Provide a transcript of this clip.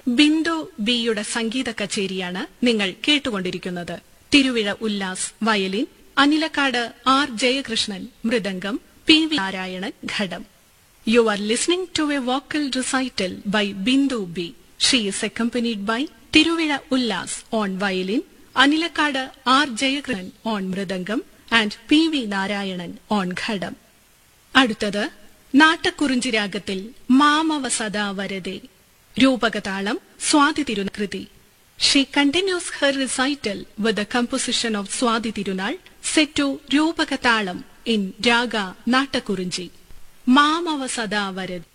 ബിന്ദു ബിയുടെ സംഗീത കച്ചേരിയാണ് നിങ്ങൾ കേട്ടുകൊണ്ടിരിക്കുന്നത് Thiruvizha Ullas violin Anilakkad R Jayakrishnan mridangam P V Narayanan ghatam you are listening to a vocal recital by Bindu B she is accompanied by Thiruvizha Ullas on violin Anilakkad R Jayakrishnan on mridangam and P V Narayanan on ghatam അടുത്തത് നാട്ടക്കുറിഞ്ചി രാഗത്തിൽ മാമവ സദാ വരദേ രൂപകതാളം സ്വാതി തിരുകൃതി she continues her recital with the composition of Swathi Thirunal set to Rupakatalam in raga Nattakurinji മാമവ സദാ വരദ്